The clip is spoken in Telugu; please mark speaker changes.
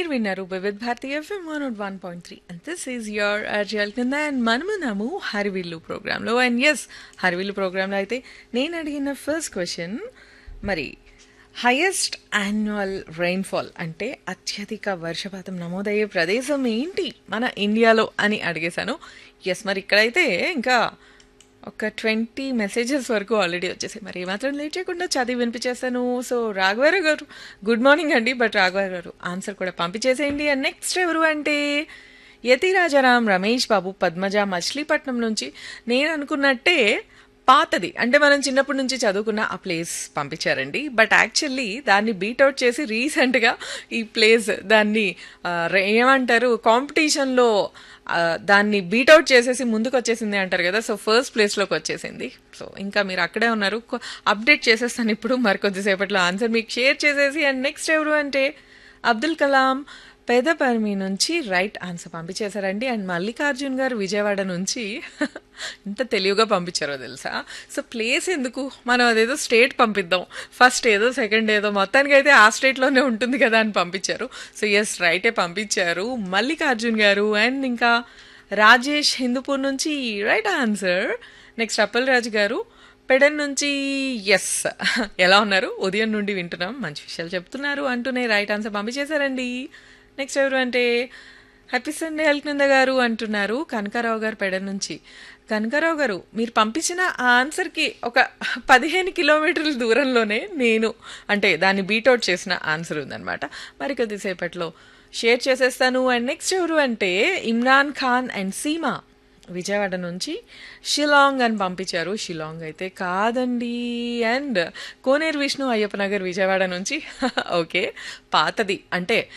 Speaker 1: మీరు విన్నారు Vividh Bharati FM one not one point three and this is your అర్జల్ కింద అండ్ మనమున్నాము హరివిల్లు ప్రోగ్రాంలో అండ్ ఎస్ హరివిల్లు ప్రోగ్రాంలో అయితే నేను అడిగిన ఫస్ట్ క్వశ్చన్ మరి హైయెస్ట్ యాన్యువల్ రెయిన్ఫాల్ అంటే అత్యధిక వర్షపాతం నమోదయ్యే ప్రదేశం ఏంటి మన ఇండియాలో అని అడిగేశాను ఎస్ మరి ఇక్కడైతే ఇంకా ఒక ట్వంటీ మెసేజెస్ వరకు ఆల్రెడీ వచ్చేసాయి మరి ఏమాత్రం లేట్ చేయకుండా చదివి వినిపించేస్తాను so Raghavendra garu good morning అండి బట్ రాఘవేర గారు ఆన్సర్ కూడా పంపించేసేయండి అండ్ నెక్స్ట్ ఎవరు అంటే యతి రాజారాం రమేష్ బాబు పద్మజ మచిలీపట్నం నుంచి నేను అనుకున్నట్టే పాతది అంటే మనం చిన్నప్పటి నుంచి చదువుకున్న ఆ ప్లేస్ పంపించారండి బట్ యాక్చువల్లీ దాన్ని బీట్అవుట్ చేసి రీసెంట్గా ఈ ప్లేస్ దాన్ని ఆ, ఏమంటారు కాంపిటీషన్లో ఆ, దాన్ని బీట్అవుట్ చేసేసి ముందుకు వచ్చేసింది అంటారు కదా సో ఫస్ట్ ప్లేస్లోకి వచ్చేసింది సో ఇంకా మీరు అక్కడే ఉన్నారు అప్డేట్ చేసేస్తాను ఇప్పుడు మరి కొద్దిసేపట్లో ఆన్సర్ మీకు షేర్ చేసేసి అండ్ నెక్స్ట్ ఎవరు అంటే అబ్దుల్ కలాం పేదపర్మి నుంచి రైట్ ఆన్సర్ పంపించేశారండి అండ్ మల్లికార్జున్ గారు విజయవాడ నుంచి ఎంత తెలివిగా పంపించారో తెలుసా సో ప్లేస్ ఎందుకు మనం అదేదో స్టేట్ పంపిద్దాం ఫస్ట్ ఏదో సెకండ్ ఏదో మొత్తానికి అయితే ఆ స్టేట్లోనే ఉంటుంది కదా అని పంపించారు సో ఎస్ రైటే పంపించారు మల్లికార్జున్ గారు అండ్ ఇంకా రాజేష్ హిందూపూర్ నుంచి right answer next Appal Raju garu Pedana నుంచి ఎస్ ఎలా ఉన్నారు ఉదయం నుండి వింటున్నాం మంచి విషయాలు చెప్తున్నారు అంటూనే రైట్ ఆన్సర్ పంపించేశారండి నెక్స్ట్ ఎవరు అంటే హ్యాపీ సండే హెల్క్నంద గారు అంటున్నారు కనకారావు గారు పెడన్ నుంచి కనకారావు గారు మీరు పంపించిన ఆ ఆన్సర్కి ఒక పదిహేను కిలోమీటర్ల దూరంలోనే నేను అంటే దాన్ని బీట్అవుట్ చేసిన ఆన్సర్ ఉందన్నమాట మరి కొద్దిసేపట్లో షేర్ చేసేస్తాను అండ్ నెక్స్ట్ ఎవరు అంటే ఇమ్రాన్ ఖాన్ అండ్ సీమా విజయవాడ నుంచి షిలాంగ్ అని పంపించారు షిలాంగ్ అయితే కాదండి అండ్ కోనేరు విష్ణు అయ్యప్ప నగర్ విజయవాడ నుంచి ఓకే పాతది అంటే